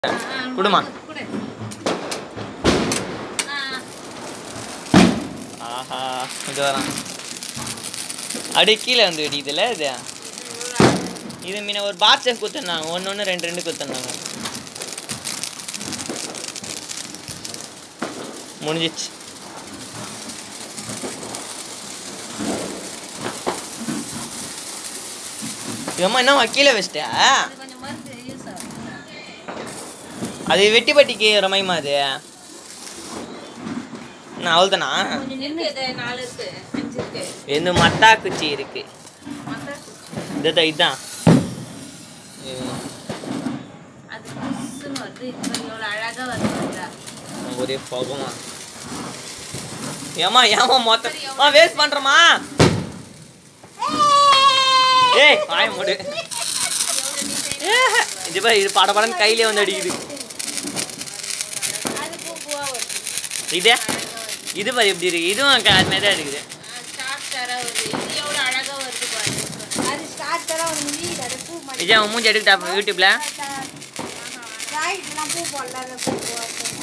குடுமா குடு ஆ ஆஹா இது வரான் அப்படியே கீழே வந்து வெடிக்குதுல்ல இது இது மீன ஒரு பாக்ஸை குத்துனாங்க ஒன்று ஒன்று ரெண்டு ரெண்டு குத்துனாங்க முடிஞ்சிச்சு ஏம்மா என்னம்மா கீழே வச்சிட்டியா அது கொஞ்சம் மருந்து யூஸ் ஆகும் அது வெட்டி பட்டிக்கு ரமைமா அது நான் அவ்வளோதானா கொஞ்சம் நின்று இது நாலு இருக்கு அஞ்சு இருக்கு எந்த மத்தா குச்சி இருக்கு மத்த இதுதான் இதுதான் அது புதுசுன்னு வருது இது பாரு எவ்வளோ அழகா வருது பாருடா. ஒரே போகமா ஏமா ஏமா மொத்த ஆ வேஸ்ட் பண்றமா ஏய் வாய மூடு எவ்வளோ டிசைன் ஏ, இது பாரு இது பட படன்னு கையிலே வந்து அடிக்குது அது பூ பூவா வருது இதே அழகா வருது இது பாரு எப்படி இருக்கு இதுவும் க- அது மாதிரி தான் இருக்குது ஸ்டார் ஸ்டாரா வருது இது எவ்வளோ அழகா வருது பாரு அது ஸ்டார்ட் தர ஒரு மீன் அது பூ மட்டும் விஜய் அவன் மூஞ்சி எடுக்கிட்டா யூடியூப்ல ராய்ட்லாம் பூ போடல அந்த பூ போடல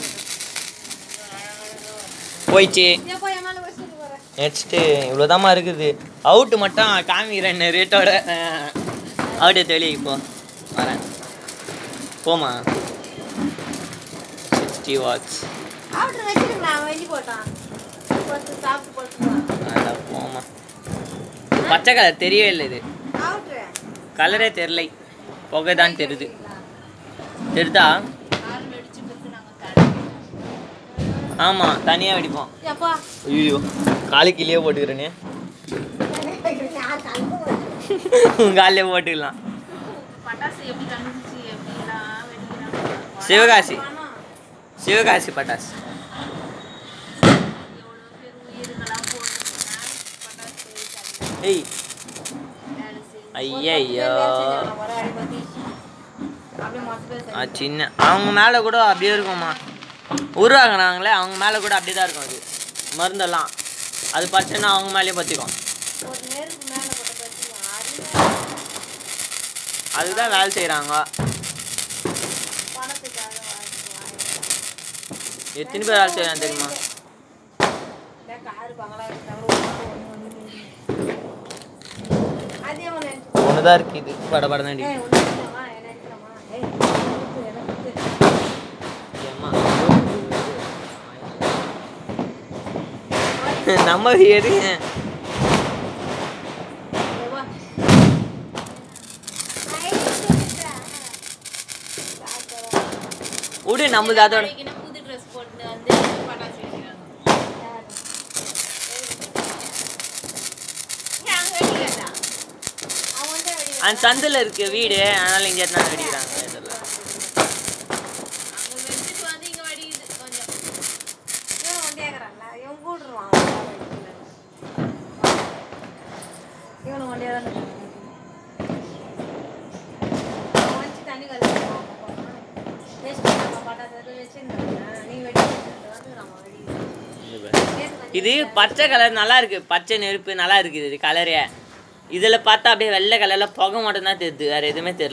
போயிடுச்சு எப்போ என் மேலே வச்சுட்டு வரேன் நெக்ஸ்ட்டு இவ்வளோதாம்மா இருக்குது அவுட்டு மட்டும் காமிக்கிறேன் ரேட்டோட அவுட்டு வெளியே இப்போ வரேன் போமா சிக்ஸ்டி வாட்ஸ் ஆஃப்டர் வச்சுருக்கலாம் வெளி போட்டான் போட்டு சாப்பிட்டு போட்டுருவான் அட போமா பச்சை கலர் தெரியவே இல்லை இது ஆஃப்டர் கலரே தெரிலை புகை தான் தெரியுது தெரியுதா கால் வெடிச்சு பிறகு நாங்கள் கடை ஆமாம் தனியாக வெடிப்போம் எப்பா ஐயோ காலு கீழே போட்டுக்கிறேனே யார் கலந்து உன் காலிலே போட்டுக்கலாம் பட்டாசு எப்படி கண்டுபிடிச்சி எப்படிலாம் வெடிக்கிறாங்க சிவகாசி சிவகாசி பட்டாசு எவ்வளோ பேர் உயிருங்கெல்லாம் போடுறாங்க பட்டாசு வெடிச்சாங்க. ஏய் வேலை செய்யுது. ஐயய்யோ ஒரு அடி பத்தி அப்படியே மொத்த பேர் ஆ சின்ன அவங்க மேலே கூட அப்படியே இருக்கும்மா உருவாக்குனாங்களே அவங்க மேலே கூட அப்படியே தான் இருக்கும் அது மருந்தெல்லாம் அது பச்சைன்னா அவங்க மேலேயே பற்றிக்கும் ஒரு நேருக்கு மேலே போட்ட பத்தி அடி அதுதான் வேலை செய்கிறாங்க பணத்துக்காக வாங்கி எத்தனை பேர் வேலை செய்கிறாங்க தெரியுமா இல்லை காரு பங்களா எடுத்தாலும் ஒன்று ஒன்று அதே ஒன்று நினச்சி ஒன்று தான் இருக்குது இது பட படம் தான் ஏய் ஒன்று நினைக்கிறமா என்ன நினைக்கிறமா ஏய் குத்து, என்ன குத்து. நம்ம எது ஏய், வா. விடு நம்மளுக்கு அதோட நாளைக்குன்னா புது ட்ரெஸ் போட்டு வந்து பட்டாசு வெடிக்கிறாங்க ஏன் அங்க வெடிக்கிறதா அவன் வந்து வெடி அந்த சந்தில் இருக்கு வீடு அதனால இங்கே இருந்தாலும் வெடிக்கிறாங்க இதில் அங்க வெடிச்சிட்டு வந்து இங்க வெடிக்குது கொஞ்சம் இவன் வண்டியாகிறான்ல இவன் கூடுருவான் இவனு வண்டியாக தான் அவன் வச்சு தண்ணி கலந்துருவான் வேஸ்ட் பண்ணாம பட்டாசு வச்சுருந்தாங்க நீ வெடி வச்சுட்டு வந்து நம்ம வெடி இது பச்சை கலர் நல்லா இருக்கு பச்சை நெருப்பு நல்லா இருக்குது இது கலரே இதில் பார்த்தா அப்படியே வெள்ளை கலரில் புகை மட்டும் தான் தெரியுது வேறு எதுவுமே தெரியல